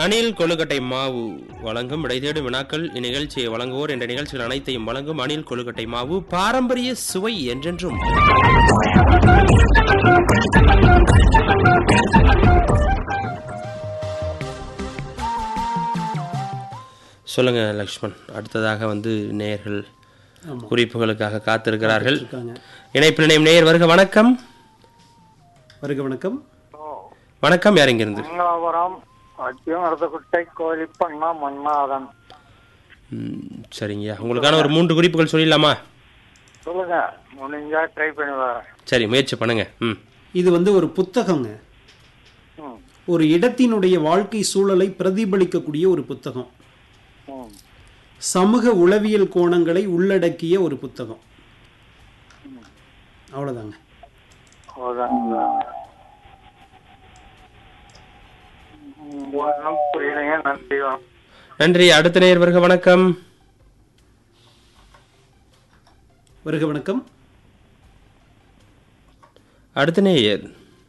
அணில் கொழுக்கட்டை மாவு வழங்கும் இடைதேடும் வினாக்கள் இந்நிகழ்ச்சியை வழங்குவோர் என்ற நிகழ்ச்சிகள் அனைத்தையும் வழங்கும் அணில் கொழுக்கட்டை மாவு பாரம்பரிய சுவை என்றென்றும் சொல்லுங்க லக்ஷ்மண் அடுத்ததாக வந்து நேயர்கள் ஆமா. குறிப்புகளுக்காக காத்திருக்கிறார்கள் இருக்காங்க இணைப்பு நினைவு நேயர் வருக வணக்கம் வருக வணக்கம் வணக்கம் யார் இங்கிருந்து மங்களாபுரம் அத்தியம் அரசகுட்டை கோழிப்பண்ணா மன்னாதன் ம், சரிங்கய்யா உங்களுக்கான ஒரு மூன்று குறிப்புகள் சொல்லிடலாமா சொல்லுங்க முடிஞ்சா ட்ரை பண்ணி வரேன் சரி முயற்சி பண்ணுங்க ம் இது வந்து ஒரு புத்தகங்க ம் ஒரு இடத்தினுடைய வாழ்க்கை சூழலை பிரதிபலிக்கக்கூடிய ஒரு புத்தகம் ம் சமூக உளவியல் கோணங்களை உள்ளடக்கிய ஒரு புத்தகம் அவ்வளவுதாங்க அவ்வளோதாங்க ஒன்றும் புரியலைங்க நன்றி வணக்கம். நன்றி அடுத்த நேயர் வருக வணக்கம் வருக வணக்கம் அடுத்த நேயர்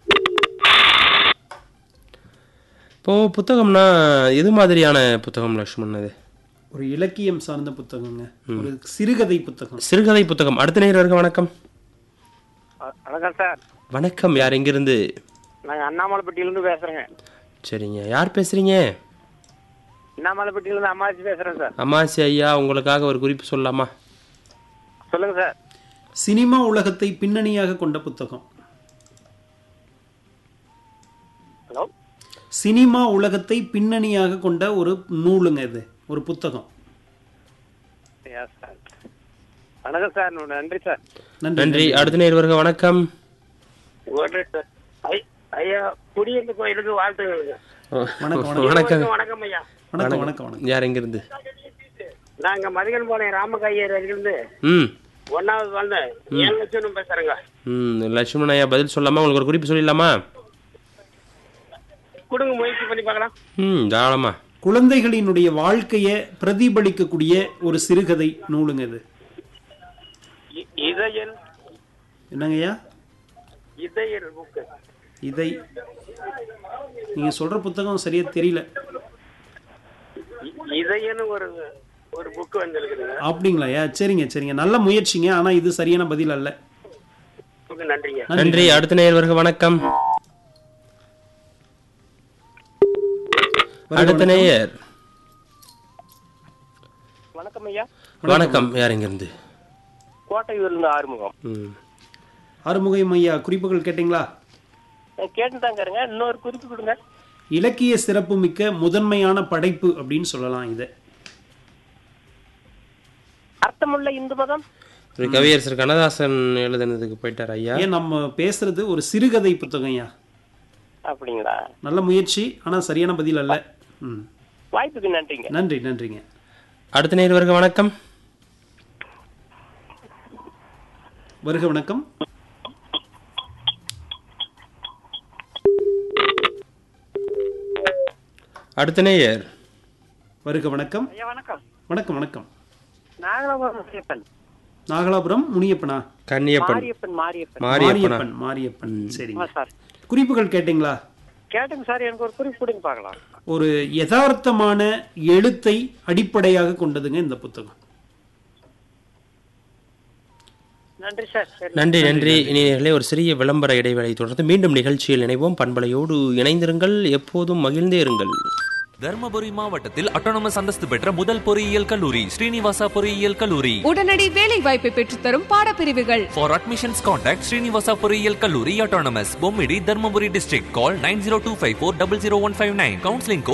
இப்போ புத்தகம்னா எது மாதிரியான புத்தகம் லக்ஷ்மண் அது ஒரு இலக்கியம் சார்ந்த புத்தகங்க ஒரு சிறுகதை புத்தகம் சிறுகதை புத்தகம் அடுத்த நேயர் வருக வணக்கம் அ- வணக்கம் சார் வணக்கம் யார் எங்கிருந்து நாங்கள் அண்ணாமலைப்பட்டியிலேருந்து பேசுகிறேங்க சரிங்க யார் பேசுறீங்க அண்ணாமலைப்பட்டியிலேருந்து அம்மாச்சி பேசுகிறேன் சார் அமாசி ஐயா உங்களுக்காக ஒரு குறிப்பு சொல்லலாமா சொல்லுங்க சார் சினிமா உலகத்தை பின்னணியாக கொண்ட புத்தகம் ஹலோ சினிமா உலகத்தை பின்னணியாக கொண்ட ஒரு நூலுங்க இது ஒரு புத்தகம் எஸ் சார் வணக்கம் சார் நன்றி சார் நன்றி நன்றி அடுத்த நேயர் வருக வணக்கம் ஓகே சார் ஐ- ஐயா குடியிருந்த கோயிலுக்கு வாழ்த்துக்கள் வணக்கம் வணக்கம் வணக்கம் வணக்கம் ஐயா வணக்கம் வணக்கம் வணக்கம் யார் எங்கிருந்து நாங்க மதிகன் போனேன் ராமகையர் இருந்து ம் ஒன்னாவது வந்தேன் ஏழு லட்சம் பேசுறேங்க ம் லட்சுமணன் ஐயா பதில் சொல்லாமா உங்களுக்கு ஒரு குறிப்பு சொல்லிடலாமா கொடுங்க முயற்சி பண்ணி பார்க்கலாம் ம் தாராளமா குழந்தைகளினுடைய வாழ்க்கையை பிரதிபலிக்கக்கூடிய ஒரு சிறுகதை நூலுங்க இது இ- இதயல் என்னங்கய்யா இதயல் புக்கு இதை நீங்க சொல்ற புத்தகம் சரியா தெரியல இ- இதயன்னு ஒரு ஒரு புக்கு வந்திருக்குதுங்க அப்படிங்களாயா சரிங்க சரிங்க நல்ல முயற்சிங்க ஆனா இது சரியான பதில் அல்ல புக்கு நன்றிங்க நன்றி அடுத்த நேயர் வருக வணக்கம் அடுத்த நேயர் வணக்கம் ஐயா வணக்கம் யார் எங்கிருந்து கோட்டையூர்ல இருந்து ஆறுமுகம் ம் ஆறுமுகம் ஐயா குறிப்புகள் கேட்டீங்களா கேட்டுதாங்க இருங்க இன்னொரு குறிப்பு கொடுங்க இலக்கிய சிறப்புமிக்க முதன்மையான படைப்பு அப்படின்னு சொல்லலாம் இதை அர்த்தமுள்ள இந்து மதம் ஒரு கவியரசர் கண்ணதாசன் எழுதுனதுக்கு போயிட்டார் ஐயா ஏன் நம்ம பேசுறது ஒரு சிறுகதை புத்தகம் ஐயா அப்படிங்களா நல்ல முயற்சி ஆனா சரியான பதில் அல்ல ம் வாய்ப்புக்கு நன்றிங்க நன்றி நன்றிங்க அடுத்த நேயர் வருக வணக்கம் வருக வணக்கம் அடுத்த நேயர் வருக வணக்கம் ஐயா வணக்கம் வணக்கம் வணக்கம் நாகலாபுரம் முனியப்பன் நாகலாபுரம் முனியப்பனா கன்னியப்பன் மாரியப்பன் மாரியப்பன் மாரியப்பனா மாரியப்பன் மாரியப்பன் சரிங்க சார் குறிப்புகள் கேட்டீங்களா கேட்டுங்க சார் எனக்கு ஒரு குறிப்பு கொடுங்க பார்க்கலாம் ஒரு யதார்த்தமான எழுத்தை அடிப்படையாக கொண்டதுங்க இந்த புத்தகம் நன்றி சார் சரி நன்றி நன்றி இனியர்களே ஒரு சிறிய விளம்பர இடைவேளை தொடர்ந்து மீண்டும் நிகழ்ச்சியில் இணைவோம் பண்பலையோடு இணைந்திருங்கள் எப்போதும் மகிழ்ந்தே இருங்கள் தர்மபுரி மாவட்டத்தில் அட்டானமஸ் அந்தஸ்து பெற்ற முதல் பொறியியல் கல்லூரி ஸ்ரீனிவாசா பொறியியல் கல்லூரி உடனடி வேலை வாய்ப்பை பெற்றுத்தரும் பாடப்பிரிவுகள் ஃபார் அட்மிஷன்ஸ் கான்டாக்ட் ஸ்ரீனிவாசா பொறியியல் கல்லூரி autonomous Bommidi Dharmapuri district call nine zero two five four double zero one five nine counselling